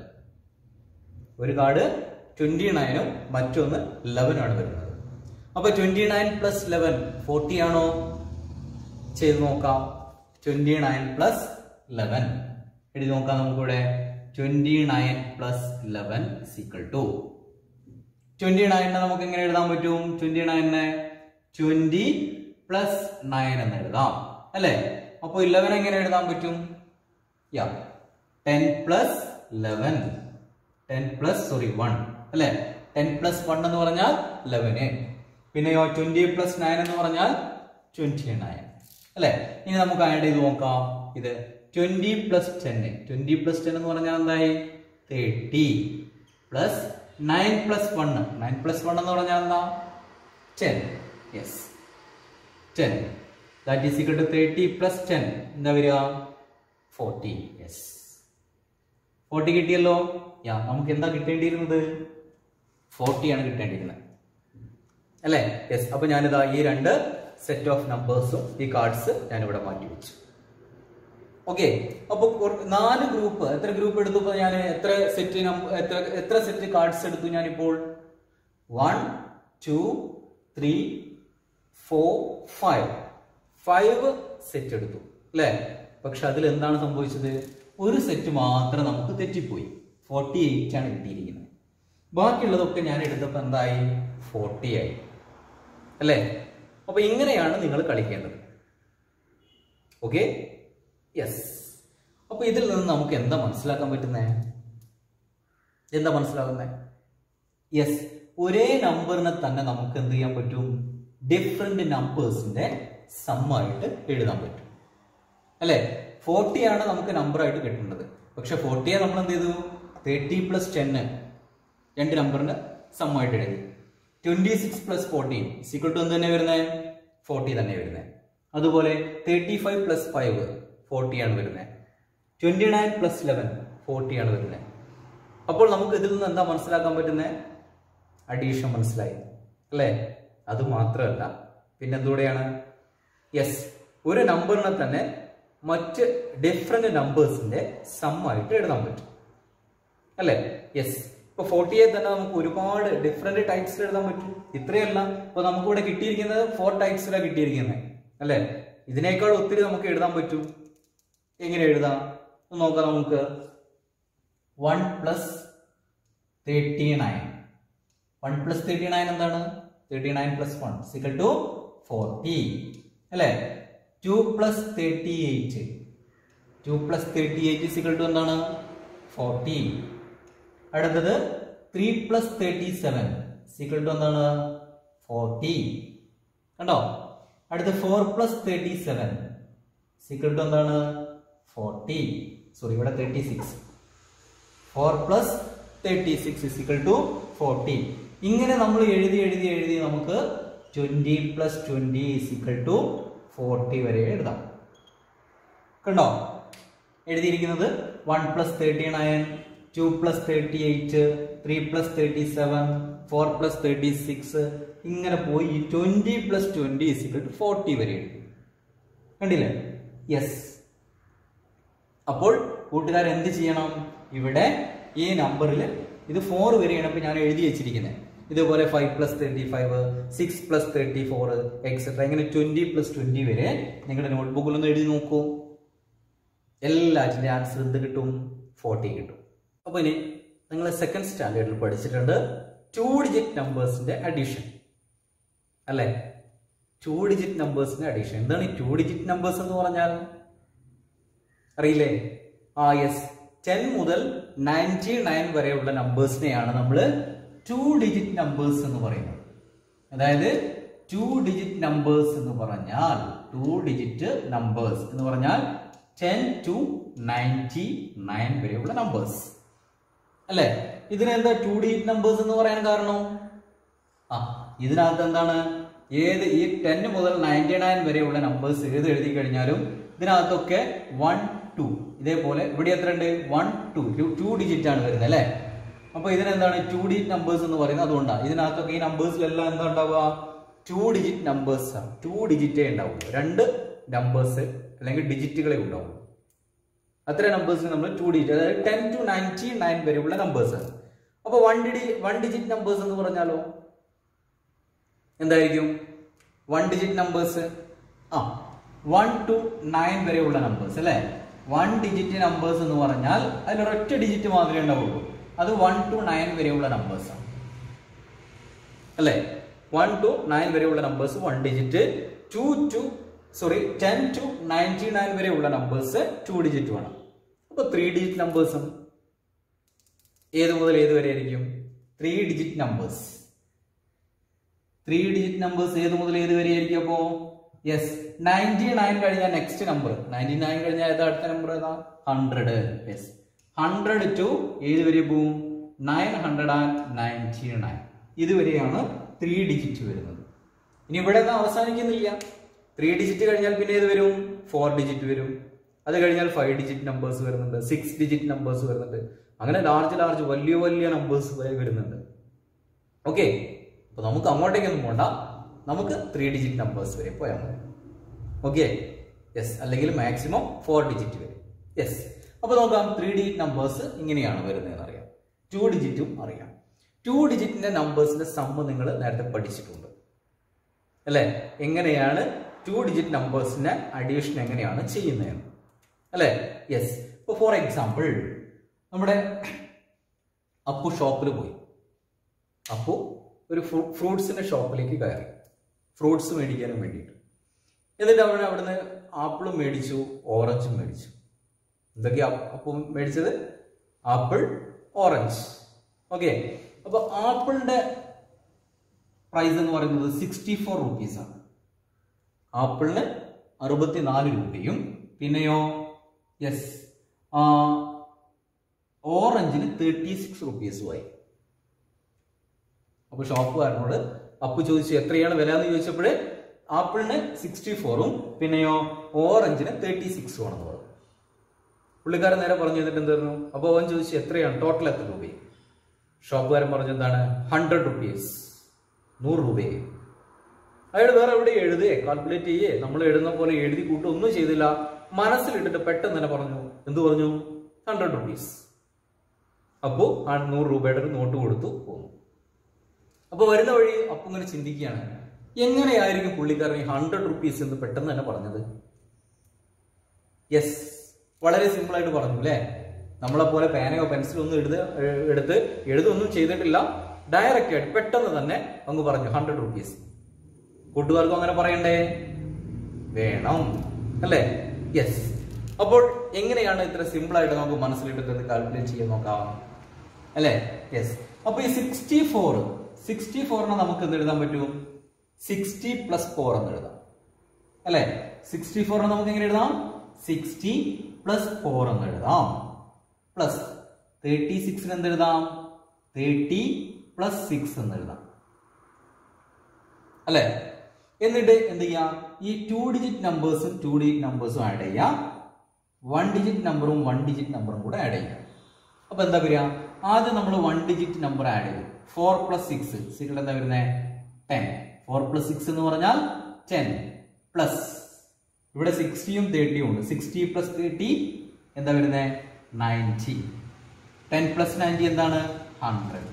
ഒരു കാർഡ് ട്വന്റി നയനും മറ്റൊന്ന് ലെവനും ആണ് വരുന്നത് അപ്പൊ twenty nine plus eleven forty ആണോ ചെയ്ത് നോക്കാം ട്വന്റി നയൻ പ്ലസ് ലെവൻ എഴുതി നോക്കാം നമുക്കിവിടെ twenty nine plus eleven equal to twenty നയനെ നമുക്ക് എങ്ങനെ എഴുതാൻ പറ്റും ട്വന്റി നയനെ ട്വന്റി പ്ലസ് നയൻ എന്ന് എഴുതാം അല്ലേ അപ്പൊ ഇലവൻ എങ്ങനെ എഴുതാൻ പറ്റും yeah ten plus eleven ten plus sorry one അല്ലെ ടെൻ പ്ലസ് വൺ എന്ന് പറഞ്ഞാൽ ലെവന് പിന്നെയോ ട്വന്റി പ്ലസ് നയൻ എന്ന് പറഞ്ഞാൽ ട്വന്റി നയൻ അല്ലെ ഇനി നമുക്ക് ആഡ് ചെയ്ത് നോക്കാം ഇത് twenty plus ten twenty plus ten എന്ന് പറഞ്ഞാൽ എന്തായി thirty plus nine plus one nine plus one എന്ന് പറഞ്ഞാൽ എന്താ ten yes ten that is equal to thirty plus ten എന്താ വരിക ഫോർട്ടി യെസ് ഫോർട്ടി കിട്ടിയല്ലോ യാ നമുക്ക് എന്താ കിട്ടേണ്ടിയിരുന്നത് ഫോർട്ടി ആണ് കിട്ടേണ്ടിയിരുന്നത് അല്ലേ യെസ് അപ്പൊ ഞാനിതാ ഈ രണ്ട് സെറ്റ് ഓഫ് നമ്പേഴ്സും ഈ കാർഡ്സ് ഞാനിവിടെ മാറ്റി വെച്ചു ഓക്കെ അപ്പൊ കുറ- നാല് ഗ്രൂപ്പ് എത്ര ഗ്രൂപ്പ് എടുത്തപ്പോ ഞാൻ എത്ര സെറ്റ് എത്ര എത്ര സെറ്റ് കാർഡ്സ് എടുത്തു ഞാനിപ്പോൾ one two three four five five set എടുത്തു അല്ലേ പക്ഷെ അതിൽ എന്താണ് സംഭവിച്ചത് ഒരു സെറ്റ് മാത്രം നമുക്ക് തെറ്റിപ്പോയി ഫോർട്ടി എയ്റ്റ് ആണ് കിട്ടിയിരിക്കുന്നത് ബാക്കിയുള്ളതൊക്കെ ഞാൻ എടുത്തപ്പോൾ എന്തായി ഫോർട്ടി ആയി അല്ലേ അപ്പൊ ഇങ്ങനെയാണ് നിങ്ങൾ കളിക്കേണ്ടത് ഓക്കെ യെസ് അപ്പൊ ഇതിൽ നിന്ന് നമുക്ക് എന്താ മനസ്സിലാക്കാൻ പറ്റുന്നേ എന്താ മനസ്സിലാകുന്നത് യെസ് ഒരേ നമ്പറിനെ തന്നെ നമുക്ക് എന്ത് ചെയ്യാൻ പറ്റും ഡിഫറെന്റ് നമ്പേഴ്സിന്റെ സമ്മായിട്ട് എഴുതാൻ പറ്റും അല്ലെ ഫോർട്ടി ആണ് നമുക്ക് നമ്പർ ആയിട്ട് കിട്ടുന്നത് പക്ഷെ ഫോർട്ടിയെ നമ്മൾ എന്ത് ചെയ്തു തേർട്ടി പ്ലസ് ടെന്ന് രണ്ട് നമ്പറിന് സമ്മായിട്ട് എഴുതി twenty six plus fourteen equal to എന്ത് തന്നെ വരുന്നത് ഫോർട്ടി തന്നെ വരുന്നത് അതുപോലെ thirty five plus five forty ആണ് വരുന്നത് twenty nine plus eleven forty ആണ് വരുന്നത് അപ്പോൾ നമുക്ക് ഇതിൽ നിന്ന് എന്താ മനസ്സിലാക്കാൻ പറ്റുന്നത് അഡീഷൻ മനസ്സിലായി അല്ലേ അത് മാത്രമല്ല പിന്നെ എന്തുകൂടെയാണ് യെസ് ഒരു നമ്പറിനെ തന്നെ മറ്റ് ഡിഫറെന്റ് നമ്പേഴ്സിന്റെ സമ്മായിട്ട് എഴുതാൻ പറ്റും അല്ലേ യെസ് ഇപ്പൊ ഫോർട്ടിയെ തന്നെ നമുക്ക് ഒരുപാട് ഡിഫറെന്റ് ടൈപ്സിൽ എഴുതാൻ പറ്റും ഇത്രയല്ല ഇപ്പൊ നമുക്ക് ഇവിടെ കിട്ടിയിരിക്കുന്നത് ഫോർ ടൈപ്സിലാണ് കിട്ടിയിരിക്കുന്നത് അല്ലേ ഇതിനേക്കാൾ ഒത്തിരി നമുക്ക് എഴുതാൻ പറ്റും എങ്ങനെ എഴുതാം ഒന്ന് നോക്കാം നമുക്ക് one plus thirty nine one plus thirty nine എന്താണ് thirty nine plus one equal to forty അല്ലേ two plus thirty eight two plus thirty eight equal to എന്താണ് ഫോർട്ടി അടുത്തത് three plus thirty seven equal to എന്താണ് forty കണ്ടോ അടുത്ത four plus thirty seven equal to എന്താണ് forty sorry ഇവിടെ thirty six four plus thirty six equal to forty ഇങ്ങനെ നമ്മൾ എഴുതി എഴുതി എഴുതി നമുക്ക് twenty plus twenty equal to forty വരെ എഴുതാം കണ്ടോ എഴുതിയിരിക്കുന്നത് one plus thirty nine two plus thirty eight three plus thirty seven four plus thirty six ഇങ്ങനെ പോയി twenty plus twenty equal to forty വരെ എഴുതി കണ്ടില്ലേ യെസ് അപ്പോൾ കൂട്ടുകാർ എന്ത് ചെയ്യണം ഇവിടെ ഈ നമ്പറിൽ ഇത് ഫോർ വരെയാണ് ഇപ്പൊ ഞാൻ എഴുതി വെച്ചിരിക്കുന്നത് ഇതുപോലെ five plus thirty five six plus thirty four etcetera ഇങ്ങനെ ട്വന്റി പ്ലസ് ട്വന്റി വരെ നിങ്ങളുടെ നോട്ട്ബുക്കിൽ ഒന്ന് എഴുതി നോക്കൂ എല്ലാറ്റിന്റെ ആൻസർ എന്ത് കിട്ടും ഫോർട്ടി കിട്ടും അപ്പൊ ഇനി നിങ്ങൾ സെക്കൻഡ് സ്റ്റാൻഡേർഡിൽ പഠിച്ചിട്ടുണ്ട് ടു ഡിജിറ്റ് നമ്പേഴ്സിന്റെ അഡീഷൻ അല്ലേ ടു ഡിജിറ്റ് നമ്പേഴ്സിന്റെ അഡീഷൻ എന്താണ് ഈ ടു ഡിജിറ്റ് നമ്പേഴ്സ് എന്ന് പറഞ്ഞാൽ അറിയില്ലേ ആ യെസ് ടെൻ മുതൽ നയൻറ്റി നയൻ വരെയുള്ള നമ്പേഴ്സിനെയാണ് നമ്മൾ ടു ഡിജിറ്റ് നമ്പേഴ്സ് എന്ന് പറയുന്നത് അതായത് ടു ഡിജിറ്റ് നമ്പേഴ്സ് എന്ന് പറഞ്ഞാൽ ടു ഡിജിറ്റ് നമ്പേഴ്സ് എന്ന് പറഞ്ഞാൽ ടെൻ ടു നയൻറ്റി നയൻ വരെയുള്ള നമ്പേഴ്സ് അല്ലേ ഇതിനെന്താ ടു ഡിജിറ്റ് നമ്പേഴ്സ് എന്ന് പറയാൻ കാരണം ആ ഇതിനകത്ത് എന്താണ് ഏത് ഈ ടെൻ മുതൽ നയൻറ്റി നയൻ വരെയുള്ള നമ്പേഴ്സ് ഏത് എഴുതി കഴിഞ്ഞാലും ഇതിനകത്തൊക്കെ വൺ ടു ഇതേപോലെ ഇവിടെ എത്ര ഉണ്ട് വൺ ടു ടു ഡിജിറ്റ് ആണ് വരുന്നത് അല്ലേ അപ്പൊ ഇതിനെന്താണ് ടു ഡിജിറ്റ് നമ്പേഴ്സ് എന്ന് പറയുന്നത് അതുകൊണ്ടാണ് ഇതിനകത്തൊക്കെ ഈ നമ്പേഴ്സിലെല്ലാം എന്താ ഉണ്ടാവുക ടു ഡിജിറ്റ് നമ്പേഴ്സ് ആണ് ടു ഡിജിറ്റേ ഉണ്ടാവുള്ളൂ രണ്ട് നമ്പേഴ്സ് അല്ലെങ്കിൽ ഡിജിറ്റുകളെ ഉണ്ടാവുള്ളൂ അത്ര നമ്പേഴ്സിന് നമ്മൾ ടു ഡിജിറ്റ് അതായത് ടെൻ ടു നയൻറ്റി നയൻ വരെയുള്ള നമ്പേഴ്സ് ആണ് അപ്പൊ one D one digit numbers എന്ന് പറഞ്ഞാലോ എന്തായിരിക്കും വൺ ഡിജിറ്റ് നമ്പേഴ്സ് ആ വൺ ടു നയൻ വരെയുള്ള നമ്പേഴ്സ് അല്ലെ വൺ ഡിജിറ്റ് നമ്പേഴ്സ് എന്ന് പറഞ്ഞാൽ അതിൽ ഒരൊറ്റ ഡിജിറ്റ് മാത്രമേ ഉണ്ടാവുള്ളൂ അത് വൺ ടു നയൻ വരെയുള്ള നമ്പേഴ്സ് ആണ് അല്ലെ വൺ ടു നയൻ വരെയുള്ള numbers one digit two two sorry ten to ninety nine വരെയുള്ള നമ്പേഴ്സ് ടു ഡിജിറ്റ് വേണം അപ്പൊ ത്രീ ഡിജിറ്റ് നമ്പേഴ്സും ഏത് മുതൽ ഏത് വരെ ആയിരിക്കും three digit numbers three digit numbers ഏത് മുതൽ ഏത് വരെ ആയിരിക്കും അപ്പോ യെസ് നയൻറ്റി നയൻ കഴിഞ്ഞാൽ നെക്സ്റ്റ് നമ്പർ നയൻറ്റി നയൻ കഴിഞ്ഞാൽ ഏതാ അടുത്ത നമ്പർ ഏതാ ഹൺഡ്രഡ് യെസ് ഹൺഡ്രഡ് ടു ഏത് വരെ പോവും nine hundred and ninety nine ഇതുവരെയാണ് ത്രീ ഡിജിറ്റ് വരുന്നത് ഇനി ഇവിടെ ഒന്നും അവസാനിക്കുന്നില്ല ത്രീ ഡിജിറ്റ് കഴിഞ്ഞാൽ പിന്നെ ഏത് വരും ഫോർ ഡിജിറ്റ് വരും അത് കഴിഞ്ഞാൽ ഫൈവ് ഡിജിറ്റ് നമ്പേഴ്സ് വരുന്നുണ്ട് സിക്സ് ഡിജിറ്റ് നമ്പേഴ്സ് വരുന്നുണ്ട് അങ്ങനെ ലാർജ് ലാർജ് വലിയ വലിയ നമ്പേഴ്സ് വരെ വരുന്നുണ്ട് ഓക്കെ അപ്പൊ നമുക്ക് അങ്ങോട്ടേക്കൊന്നും പോണ്ട നമുക്ക് ത്രീ ഡിജിറ്റ് നമ്പേഴ്സ് വരെ പോയാൽ മതി ഓക്കെ യെസ് അല്ലെങ്കിൽ മാക്സിമം ഫോർ ഡിജിറ്റ് വരും യെസ് അപ്പൊ നോക്കാം ത്രീ ഡിജിറ്റ് നമ്പേഴ്സ് ഇങ്ങനെയാണ് വരുന്നതെന്ന് അറിയാം ടു ഡിജിറ്റും അറിയാം ടു ഡിജിറ്റിന്റെ നമ്പേഴ്സിന്റെ സമ്മ് നിങ്ങൾ നേരത്തെ പഠിച്ചിട്ടുണ്ട് അല്ലെ എങ്ങനെയാണ് ടു ഡിജിറ്റ് നമ്പേഴ്സിന്റെ അഡീഷൻ എങ്ങനെയാണ് ചെയ്യുന്നതെന്ന് അല്ലെ യെസ് ഇപ്പൊ ഫോർ എക്സാമ്പിൾ നമ്മുടെ അപ്പു ഷോപ്പിൽ പോയി അപ്പു ഒരു ഫ്രൂട്ട്സിന്റെ ഷോപ്പിലേക്ക് കയറി ഫ്രൂട്ട്സ് മേടിക്കാനും വേണ്ടിയിട്ട് എന്നിട്ട് അവൻ അവിടുന്ന് ആപ്പിളും മേടിച്ചു ഓറഞ്ചും മേടിച്ചു എന്തൊക്കെയാ അപ്പു മേടിച്ചത് ആപ്പിൾ ഓറഞ്ച് ഓക്കെ അപ്പൊ ആപ്പിളിന്റെ പ്രൈസ് എന്ന് പറയുന്നത് സിക്സ്റ്റി ഫോർ റുപ്പീസ് ആണ് ആപ്പിളിന് അറുപത്തിനാല് രൂപയും പിന്നെയോ യെസ് ഓറഞ്ചിന് തേർട്ടി സിക്സ് റുപ്പീസുമായി അപ്പൊ ഷോപ്പുകാരനോട് അപ്പു ചോദിച്ചു എത്രയാണ് വില എന്ന് ചോദിച്ചപ്പോൾ ആപ്പിളിന് സിക്സ്റ്റി ഫോറും പിന്നെയോ ഓറഞ്ചിന് തേർട്ടി സിക്സും ആണെന്ന് പറഞ്ഞു പുള്ളിക്കാരൻ നേരെ പറഞ്ഞു എന്നിട്ട് എന്തായിരുന്നു അപ്പൊ അവൻ ചോദിച്ചു എത്രയാണ് ടോട്ടൽ എത്ര രൂപയും ഷോപ്പുകാരൻ പറഞ്ഞു എന്താണ് ഹൺഡ്രഡ് റുപ്പീസ് നൂറ് രൂപയെ അയാൾ വേറെ എവിടെ എഴുതേ കാൽക്കുലേറ്റ് ചെയ്യേ നമ്മൾ എഴുതുന്ന പോലെ എഴുതി കൂട്ടും ഒന്നും ചെയ്തില്ല മനസ്സിലിട്ടിട്ട് പെട്ടെന്ന് തന്നെ പറഞ്ഞു എന്ത് പറഞ്ഞു ഹൺഡ്രഡ് റുപ്പീസ് അപ്പോ ആ നൂറ് രൂപയുടെ ഒരു നോട്ട് കൊടുത്തു പോന്നു അപ്പൊ വരുന്ന വഴി അപ്പൊ ഇങ്ങനെ ചിന്തിക്കുകയാണ് എങ്ങനെയായിരിക്കും പുള്ളിക്കാരൻ ഈ ഹൺഡ്രഡ് റുപ്പീസ് എന്ന് പെട്ടെന്ന് തന്നെ പറഞ്ഞത് യെസ് വളരെ സിമ്പിൾ ആയിട്ട് പറഞ്ഞു അല്ലേ നമ്മളെ പോലെ പേനയോ പെൻസിലോ ഒന്നും എഴുത എടുത്ത് എഴുതൊന്നും ചെയ്തിട്ടില്ല ഡയറക്റ്റ് ആയിട്ട് പെട്ടെന്ന് തന്നെ അങ്ങ് പറഞ്ഞു ഹൺഡ്രഡ് റുപ്പീസ് കൂട്ടുകാർക്കും അങ്ങനെ പറയണ്ടേ വേണം അല്ലേ യെസ് അപ്പോൾ എങ്ങനെയാണ് ഇത്ര സിമ്പിൾ ആയിട്ട് നമുക്ക് മനസ്സിലിട്ടിട്ട് കാൽക്കുലേറ്റ് ചെയ്യാൻ നോക്കാം അല്ലേ യെസ് അപ്പൊ ഈ സിക്സ്റ്റി ഫോർ സിക്സ്റ്റി ഫോറിനെ നമുക്ക് എന്ത് എഴുതാൻ പറ്റും സിക്സ്റ്റി പ്ലസ് ഫോർ എന്ന് എഴുതാം അല്ലെ സിക്സ്റ്റി ഫോറിനെ നമുക്ക് എങ്ങനെ എഴുതാം സിക്സ്റ്റി പ്ലസ് ഫോർ എന്ന് എഴുതാം പ്ലസ് തേർട്ടി സിക്സിന് എന്ത് എഴുതാം തേർട്ടി പ്ലസ് സിക്സ് എന്ന് എഴുതാം അല്ലെ എന്നിട്ട് എന്ത് ചെയ്യാം ഈ ടു ഡിജിറ്റ് നമ്പേഴ്സും ടു ഡിജിറ്റ് നമ്പേഴ്സും ആഡ് ചെയ്യാം വൺ ഡിജിറ്റ് നമ്പറും വൺ ഡിജിറ്റ് നമ്പറും കൂടെ ആഡ് ചെയ്യാം അപ്പൊ എന്താ വരിക ആദ്യം നമ്മൾ വൺ ഡിജിറ്റ് നമ്പർ ആഡ് ചെയ്തു ഫോർ പ്ലസ് സിക്സ് സിക്സ് എന്താ വരുന്നത് ടെൻ ഫോർ പ്ലസ് സിക്സ് എന്ന് പറഞ്ഞാൽ ടെൻ പ്ലസ് ഇവിടെ സിക്സ്റ്റിയും തേർട്ടിയും ഉണ്ട് സിക്സ്റ്റി പ്ലസ് തേർട്ടി എന്താ വരുന്നത് നയൻറ്റി ടെൻ പ്ലസ് നയൻറ്റി എന്താണ് ഹൺഡ്രഡ്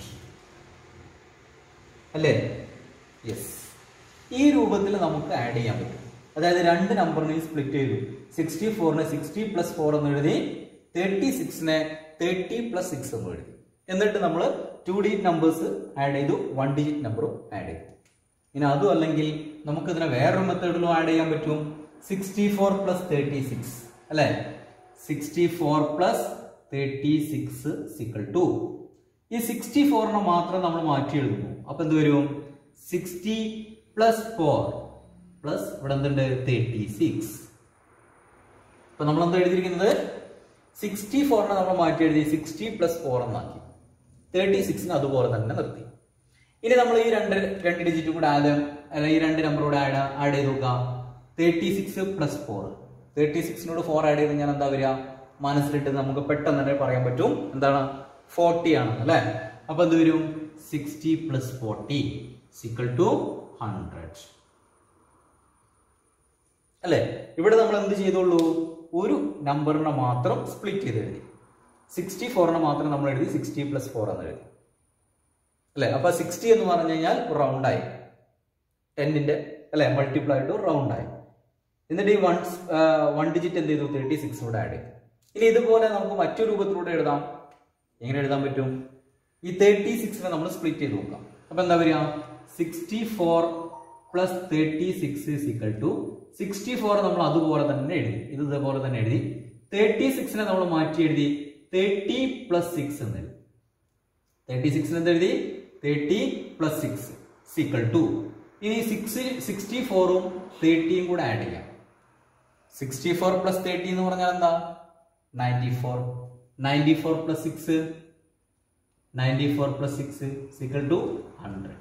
അല്ലേ യെസ് ഈ രൂപത്തിൽ നമുക്ക് ആഡ് ചെയ്യാൻ പറ്റും അതായത് രണ്ട് നമ്പറിനെയും സ്പ്ലിറ്റ് ചെയ്തു സിക്സ്റ്റി ഫോറിനെ സിക്സ്റ്റി പ്ലസ് ഫോർ എന്ന് എഴുതി തേർട്ടി സിക്സിനെ തേർട്ടി പ്ലസ് സിക്സ് എന്ന് എഴുതി എന്നിട്ട് നമ്മൾ ടു ഡിജിറ്റ് നമ്പേഴ്സ് ആഡ് ചെയ്തു വൺ ഡിജിറ്റ് നമ്പറും ആഡ് ചെയ്തു ഇനി അതും അല്ലെങ്കിൽ നമുക്ക് ഇതിനെ വേറൊരു മെത്തേഡിലും ആഡ് ചെയ്യാൻ പറ്റും sixty four plus thirty six അല്ലെ sixty four plus thirty six equal to ഈ സിക്സ്റ്റി ഫോറിനെ മാത്രം നമ്മൾ മാറ്റി എഴുതുന്നു അപ്പൊ എന്ത് വരും സിക്സ്റ്റി പ്ലസ് ഫോർ പ്ലസ് ഇവിടെ എന്തുണ്ട് തേർട്ടി സിക്സ് ഇപ്പൊ നമ്മൾ എന്താ എഴുതിയിരിക്കുന്നത് സിക്സ്റ്റി ഫോറിനെ നമ്മൾ മാറ്റി എഴുതി സിക്സ്റ്റി പ്ലസ് ഫോർ എന്നാക്കി തേർട്ടി സിക്സിന് അതുപോലെ തന്നെ നിർത്തി ഇനി നമ്മൾ ഈ രണ്ട് രണ്ട് ഡിജിറ്റ് കൂടെ ആഡ് അല്ല ഈ രണ്ട് നമ്പർ കൂടെ ആഡ് ആഡ് ചെയ്ത് നോക്കാം thirty six plus four thirty സിക്സിനോട് ഫോർ ആഡ് ചെയ്ത് ഞാൻ എന്താ വരിക മനസ്സിലിട്ട് നമുക്ക് പെട്ടെന്ന് തന്നെ പറയാൻ പറ്റും എന്താണ് ഫോർട്ടി ആണ് അല്ലെ അപ്പൊ എന്ത് വരും sixty plus forty equal to hundred അല്ലെ ഇവിടെ നമ്മൾ എന്ത് ചെയ്തോളൂ ഒരു നമ്പറിനെ മാത്രം സ്പ്ലിറ്റ് ചെയ്ത് എഴുതി സിക്സ്റ്റി ഫോറിനെ മാത്രം നമ്മൾ എഴുതി സിക്സ്റ്റി പ്ലസ് ഫോർ എന്ന് എഴുതി അല്ലെ അപ്പൊ സിക്സ്റ്റി എന്ന് പറഞ്ഞു കഴിഞ്ഞാൽ റൗണ്ട് ആയി ടെന്നിന്റെ അല്ലെ മൾട്ടിപ്ലൈ ആയിട്ട് റൗണ്ട് ആയി എന്നിട്ട് ഈ വൺ വൺ ഡിജിറ്റ് എന്ത് ചെയ്തു തേർട്ടി സിക്സ് കൂടെ ആഡ് ചെയ്തു ഇനി ഇതുപോലെ നമുക്ക് മറ്റൊരു രൂപത്തിലൂടെ എഴുതാം എങ്ങനെ എഴുതാൻ പറ്റും ഈ തേർട്ടി സിക്സിനെ നമ്മൾ സ്പ്ലിറ്റ് ചെയ്ത് നോക്കാം അപ്പൊ എന്താ വരിക sixty four plus thirty six equal to sixty four നമ്മൾ അതുപോലെ തന്നെ എഴുതി ഇത് ഇതേപോലെ തന്നെ എഴുതി തേർട്ടി സിക്സിനെ നമ്മൾ മാറ്റി എഴുതി തേർട്ടി പ്ലസ് സിക്സ് എന്ന് എഴുതി തേർട്ടി സിക്സിന് എന്ത് എഴുതി thirty plus six equal to ഇനി സിക്സ് സിക്സ്റ്റി ഫോറും തേർട്ടിയും കൂടെ ആഡ് ചെയ്യാം സിക്സ്റ്റി ഫോർ പ്ലസ് തേർട്ടി എന്ന് പറഞ്ഞാൽ എന്താ ninety four ninety four plus six ninety four plus six equal to hundred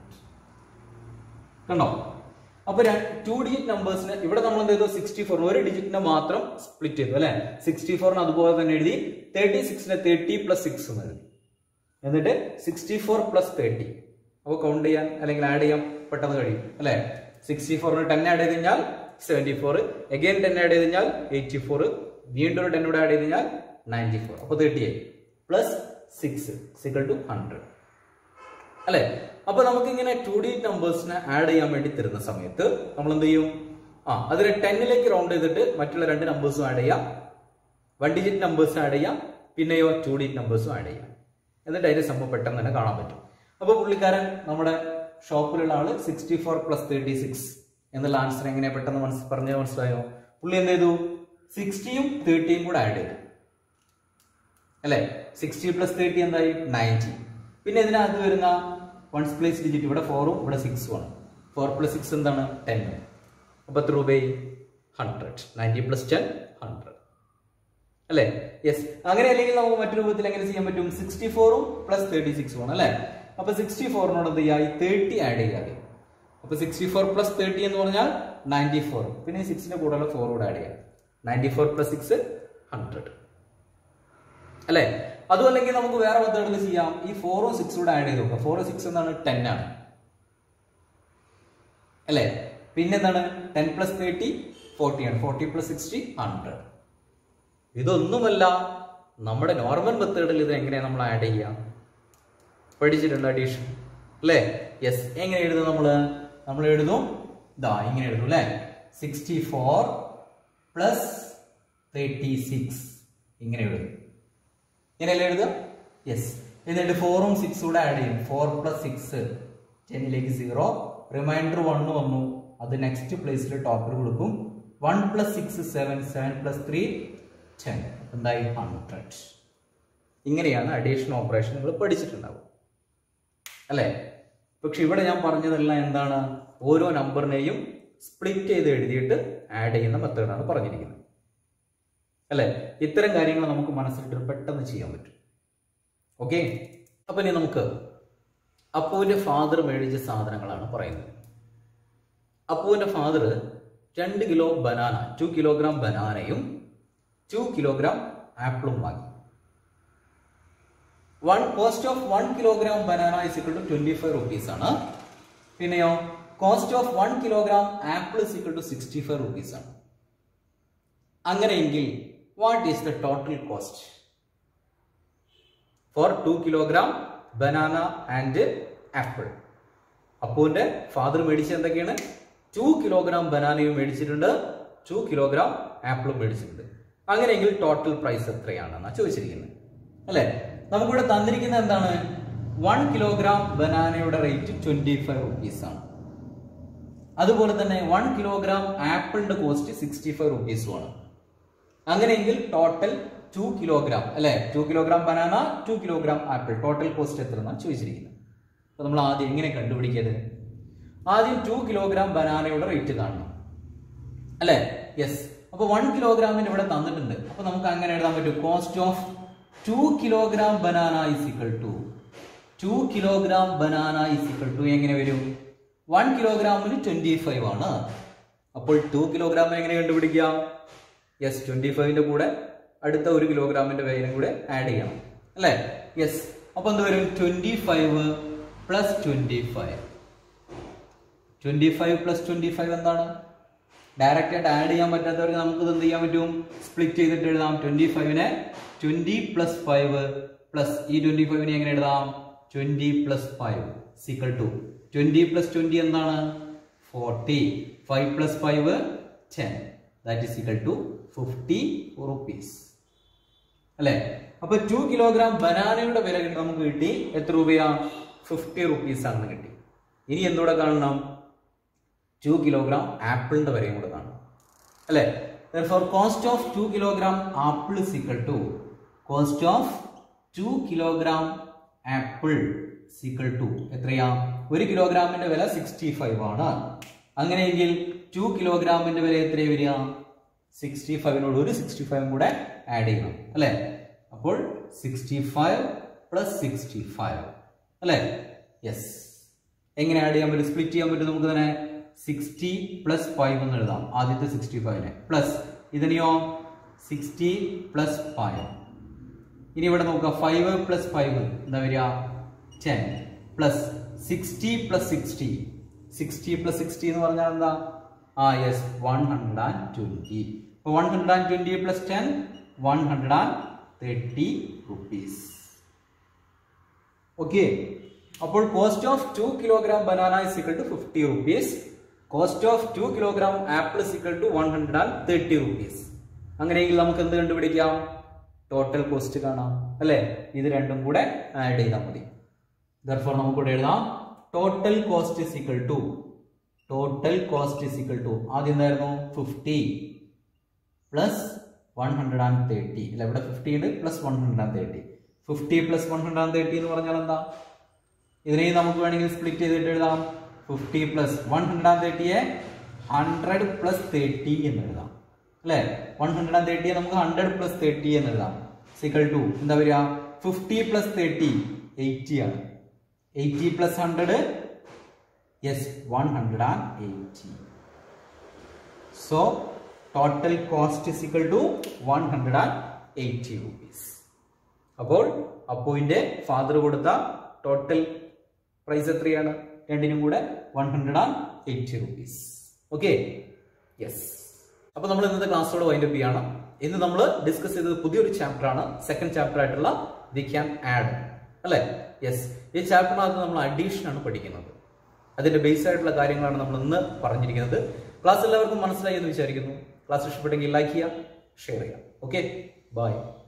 കണ്ടോ അപ്പൊ ടു ഡിജിറ്റ് നമ്പേഴ്സിന് ഇവിടെ നമ്മൾ എന്ത് ചെയ്തു സിക്സ്റ്റി ഫോർ ഒരു ഡിജിറ്റിനെ മാത്രം സ്പ്ലിറ്റ് ചെയ്തു അല്ലെ സിക്സ്റ്റി ഫോറിന് അതുപോലെ തന്നെ എഴുതി തേർട്ടി സിക്സിന് തേർട്ടി പ്ലസ് സിക്സ് എന്ന് എഴുതി എന്നിട്ട് സിക്സ്റ്റി ഫോർ പ്ലസ് തേർട്ടി അപ്പോൾ കൗണ്ട് ചെയ്യാൻ അല്ലെങ്കിൽ ആഡ് ചെയ്യാൻ പെട്ടെന്ന് കഴിയും അല്ലെ സിക്സ്റ്റി ഫോറിന് ടെൻ ആഡ് ചെയ്ത് കഴിഞ്ഞാൽ seventy four again ten add ചെയ്ത് കഴിഞ്ഞാൽ എയ്റ്റി ഫോർ വീണ്ടും ഒരു ടെൻ കൂടെ ആഡ് ചെയ്ത് കഴിഞ്ഞാൽ നയൻറ്റി ഫോർ അപ്പോൾ thirty eight plus six equal to hundred അല്ലെ അപ്പൊ നമുക്ക് ഇങ്ങനെ ടു ഡി നമ്പേഴ്സിനെ ആഡ് ചെയ്യാൻ വേണ്ടി തരുന്ന സമയത്ത് നമ്മൾ എന്ത് ചെയ്യും ആ അതിനെ ടെന്നിലേക്ക് റൗണ്ട് ചെയ്തിട്ട് മറ്റുള്ള രണ്ട് നമ്പേഴ്സും ആഡ് ചെയ്യാം വൺ ഡിജിറ്റ് നമ്പേഴ്സ് ആഡ് ചെയ്യാം പിന്നെയോ ടു ഡിജിറ്റ് നമ്പേഴ്സും ആഡ് ചെയ്യാം എന്നിട്ട് അതിന്റെ സംഭവം പെട്ടെന്ന് തന്നെ കാണാൻ പറ്റും അപ്പൊ പുള്ളിക്കാരൻ നമ്മുടെ ഷോപ്പിലുള്ള ആള് sixty four plus thirty six എന്നുള്ള ആൻസർ എങ്ങനെ പെട്ടെന്ന് മനസ്സ് പറഞ്ഞത് മനസ്സിലായോ പുള്ളി എന്ത് ചെയ്തു സിക്സ്റ്റിയും തേർട്ടിയും കൂടെ ആഡ് ചെയ്തു അല്ലെ സിക്സ്റ്റി പ്ലസ് തേർട്ടി എന്തായി നയൻറ്റി പിന്നെ ഇതിനകത്ത് വരുന്ന വൺസ് പ്ലേസ് ഡിജിറ്റ് ഇവിടെ ഫോറും ഇവിടെ സിക്സും ആണ് ഫോർ പ്ലസ് സിക്സ് എന്താണ് ടെൻ അപ്പൊ എത്ര രൂപയായി hundred ninety plus ten hundred അല്ലേ യെസ് അങ്ങനെ അല്ലെങ്കിൽ നമുക്ക് മറ്റു രൂപത്തിൽ എങ്ങനെ ചെയ്യാൻ പറ്റും സിക്സ്റ്റി ഫോറും പ്ലസ് തേർട്ടി സിക്സും ആണ് അല്ലേ അപ്പൊ സിക്സ്റ്റി ഫോറിനോട് എന്ത് ചെയ്യാം ഈ തേർട്ടി ആഡ് ചെയ്യാതെ അപ്പൊ സിക്സ്റ്റി ഫോർ പ്ലസ് തേർട്ടി എന്ന് പറഞ്ഞാൽ നയൻറ്റി ഫോർ പിന്നെ സിക്സിന്റെ കൂടെ ഫോർ കൂടെ ആഡ് ചെയ്യാം ninety four plus six hundred അല്ലേ അതും അല്ലെങ്കിൽ നമുക്ക് വേറെ മെത്തേഡിൽ ചെയ്യാം ഈ ഫോറും സിക്സും കൂടെ ആഡ് ചെയ്ത് നോക്കാം ഫോർ സിക്സ് എന്താണ് ടെൻ ആണ് അല്ലേ പിന്നെന്താണ് ടെൻ പ്ലസ് തേർട്ടി ഫോർട്ടി ആണ് ഫോർട്ടി പ്ലസ് സിക്സ്റ്റി ഹൺഡ്രഡ് ഇതൊന്നുമല്ല നമ്മുടെ നോർമൽ മെത്തേഡിൽ ഇത് എങ്ങനെയാണ് നമ്മൾ ആഡ് ചെയ്യുക പഠിച്ചിട്ടുണ്ട് അഡീഷൻ അല്ലേ യെസ് എങ്ങനെ എഴുതും നമ്മൾ നമ്മൾ എഴുതും ഇതാ ഇങ്ങനെ എഴുതും അല്ലേ sixty four plus thirty six ഇങ്ങനെ എഴുതും ഇങ്ങനെയല്ലേ എഴുതുക യെസ് എന്നിട്ട് ഫോറും സിക്സും കൂടെ ആഡ് ചെയ്യും ഫോർ പ്ലസ് സിക്സ് ടെന്നിലേക്ക് സീറോ റിമൈൻഡർ വണ്ണ് വന്നു അത് നെക്സ്റ്റ് പ്ലേസിൽ ടോപ്പിൽ കൊടുക്കും one plus six seven seven plus three ten എന്തായി ഹൺഡ്രഡ് ഇങ്ങനെയാണ് അഡീഷൻ ഓപ്പറേഷൻ നിങ്ങൾ പഠിച്ചിട്ടുണ്ടാവും അല്ലേ പക്ഷെ ഇവിടെ ഞാൻ പറഞ്ഞതെല്ലാം എന്താണ് ഓരോ നമ്പറിനെയും സ്പ്ലിറ്റ് ചെയ്ത് എഴുതിയിട്ട് ആഡ് ചെയ്യുന്ന മെത്തേഡാണ് പറഞ്ഞിരിക്കുന്നത് അല്ലേ ഇത്തരം കാര്യങ്ങൾ നമുക്ക് മനസ്സിലിട്ട് പെട്ടെന്ന് ചെയ്യാൻ പറ്റും ഓക്കെ അപ്പൊ ഇനി നമുക്ക് അപ്പുവിന്റെ ഫാദർ മേടിച്ച സാധനങ്ങളാണ് പറയുന്നത് അപ്പുവിന്റെ ഫാദർ രണ്ട് കിലോ ബനാന ടു കിലോഗ്രാം ബനാനയും ടു കിലോഗ്രാം ആപ്പിളും വാങ്ങി one cost of one kilogram banana is equal to twenty five rupees ആണ് പിന്നെയോ cost of one kilogram apple is equal to sixty five rupees ആണ് അങ്ങനെയെങ്കിൽ what is the total cost for two kilogram banana and apple അപ്പുവിന്റെ father മേടിച്ചത് എന്തൊക്കെയാണ് to kilogram ബനാനയും മേടിച്ചിട്ടുണ്ട് to kilogram ആപ്പിളും മേടിച്ചിട്ടുണ്ട് അങ്ങനെയെങ്കിൽ ടോട്ടൽ പ്രൈസ് എത്രയാണെന്നാണ് ചോദിച്ചിരിക്കുന്നത് അല്ലെ നമുക്കിവിടെ തന്നിരിക്കുന്നത് എന്താണ് വൺ കിലോഗ്രാം ബനാനയുടെ റേറ്റ് ട്വന്റി ഫൈവ് റുപ്പീസ് ആണ് അതുപോലെ തന്നെ വൺ കിലോഗ്രാം ആപ്പിളിന്റെ കോസ്റ്റ് സിക്സ്റ്റി ഫൈവ് റുപ്പീസും ആണ് അങ്ങനെയെങ്കിൽ ടോട്ടൽ ടു കിലോഗ്രാം അല്ലെ two kilogram banana two kilogram apple total cost എത്ര എന്നാണ് ചോദിച്ചിരിക്കുന്നത് അപ്പൊ നമ്മൾ ആദ്യം എങ്ങനെ കണ്ടുപിടിക്കുന്നത് ആദ്യം ടു കിലോഗ്രാം ബനാനയുടെ റേറ്റ് കാണണം അല്ലേ യെസ് അപ്പൊ വൺ കിലോഗ്രാമിന് ഇവിടെ തന്നിട്ടുണ്ട് അപ്പൊ നമുക്ക് അങ്ങനെ എഴുതാൻ പറ്റും cost of two kilogram banana is equal to two kilogram banana is equal to എങ്ങനെ വരും വൺ കിലോഗ്രാമിന് ട്വന്റി ഫൈവ് ആണ് അപ്പോൾ ടു കിലോഗ്രാമിന് എങ്ങനെ കണ്ടുപിടിക്കാം യെസ് ട്വന്റി ഫൈവിന്റെ കൂടെ അടുത്ത ഒരു കിലോഗ്രാമിന്റെ വിലയും കൂടെ ആഡ് ചെയ്യണം അല്ലേ യെസ് അപ്പൊ എന്ത് വരും twenty five plus twenty five twenty five plus twenty five എന്താണ് ഡയറക്റ്റ് ആയിട്ട് ആഡ് ചെയ്യാൻ പറ്റാത്തവർക്ക് നമുക്ക് ഇത് എന്ത് ചെയ്യാൻ പറ്റും സ്പ്ലിറ്റ് ചെയ്തിട്ട് എഴുതാം ട്വന്റി ഫൈവിനെ ട്വന്റി പ്ലസ് ഫൈവ് പ്ലസ് ഈ ട്വന്റി ഫൈവിനെ എങ്ങനെ എഴുതാം twenty plus five equal to twenty plus twenty എന്താണ് forty five plus five ten that is equal to fifty rupees അല്ലെ അപ്പൊ ടു കിലോഗ്രാം ബനാനയുടെ വില കിട്ടി നമുക്ക് കിട്ടി എത്ര രൂപയാ ഫിഫ്റ്റി റുപ്പീസ് ആണെന്ന് കിട്ടി ഇനി എന്തൂടെ കാണണം ടു കിലോഗ്രാം ആപ്പിളിന്റെ വിലയും കൂടെ കാണണം അല്ലെ for cost of two kilogram apple equal to cost of two kilogram apple equal to എത്രയാ ഒരു കിലോഗ്രാമിന്റെ വില സിക്സ്റ്റി ഫൈവ് ആണ് അങ്ങനെയെങ്കിൽ ടു കിലോഗ്രാമിന്റെ വില എത്രയാ വരിക സിക്സ്റ്റി ഫൈവിനോട് ഒരു സിക്സ്റ്റി ഫൈവും കൂടെ ആഡ് ചെയ്യണം അല്ലെ അപ്പോൾ sixty five plus sixty five അല്ലെ യെസ് എങ്ങനെ ആഡ് ചെയ്യാൻ പറ്റും സ്പ്ലിറ്റ് ചെയ്യാൻ പറ്റും നമുക്ക് തന്നെ സിക്സ്റ്റി പ്ലസ് ഫൈവ് എന്ന് എഴുതാം ആദ്യത്തെ സിക്സ്റ്റി ഫൈവിനെ പ്ലസ് ഇതിനെയോ സിക്സ്റ്റി പ്ലസ് ഫൈവ് ഇനി ഇവിടെ നോക്കുക ഫൈവ് പ്ലസ് ഫൈവ് എന്താ വരിക ten plus sixty plus sixty sixty plus sixty എന്ന് പറഞ്ഞാൽ എന്താ ആ yes one hundred and twenty അപ്പൊ one hundred and twenty plus ten one hundred and thirty rupees okay അപ്പോൾ cost of two kilogram banana is equal to fifty rupees cost of two kilogram apple is equal to one hundred and thirty rupees അങ്ങനെയെങ്കിൽ നമുക്ക് എന്ത് കണ്ടുപിടിക്കാം total cost കാണാം അല്ലെ ഇത് രണ്ടും കൂടെ ആഡ് ചെയ്താൽ മതി ദർഫോർ നമുക്കിവിടെ എഴുതാം total cost is equal to total cost is equal to ആദ്യം എന്തായിരുന്നു fifty plus one hundred and thirty അല്ല ഇവിടെ ഫിഫ്റ്റി ഉണ്ട് plus one hundred and thirty fifty plus one hundred and thirty എന്ന് പറഞ്ഞാൽ എന്താ ഇതിനെ നമുക്ക് വേണമെങ്കിൽ സ്പ്ലിറ്റ് ചെയ്തിട്ട് എഴുതാം fifty plus one hundred and തേർട്ടിയെ ഹൺഡ്രഡ് പ്ലസ് തേർട്ടി എന്ന് എഴുതാം അല്ലെ വൺ ഹൺഡ്രഡ് ആൻഡ് തേർട്ടിയെ നമുക്ക് ഹൺഡ്രഡ് പ്ലസ് തേർട്ടി എന്ന് എഴുതാം സിക്കൽ ടു എന്താ വരിക ഫിഫ്റ്റി പ്ലസ് തേർട്ടി എയ്റ്റി ആണ് eighty plus hundred yes one hundred and eighty so total cost is equal to one hundred and eighty rupees അപ്പോൾ അപ്പുവിന്റെ ഫാദർ കൊടുത്ത total price എത്രയാണ് രണ്ടിനും കൂടെ one hundred and eighty rupees okay yes അപ്പൊ നമ്മൾ ഇന്നത്തെ ക്ലാസ്സോട് വൈൻഡ് അപ്പ് ചെയ്യാണ് ഇന്ന് നമ്മൾ ഡിസ്കസ് ചെയ്തത് പുതിയൊരു ചാപ്റ്റർ ആണ് സെക്കൻഡ് ചാപ്റ്റർ ആയിട്ടുള്ള വി ക്യാൻ ആഡ് അല്ലെ യെസ് ഈ ചാപ്റ്ററിനകത്ത് നമ്മൾ അഡീഷൻ ആണ് പഠിക്കുന്നത് അതിന്റെ ബേസ് ആയിട്ടുള്ള കാര്യങ്ങളാണ് നമ്മൾ ഇന്ന് പറഞ്ഞിരിക്കുന്നത് ക്ലാസ് എല്ലാവർക്കും മനസ്സിലായി എന്ന് വിചാരിക്കുന്നു ക്ലാസ് ഇഷ്ടപ്പെട്ടെങ്കിൽ ലൈക്ക് ചെയ്യുക ഷെയർ ചെയ്യുക ഓക്കെ ബൈ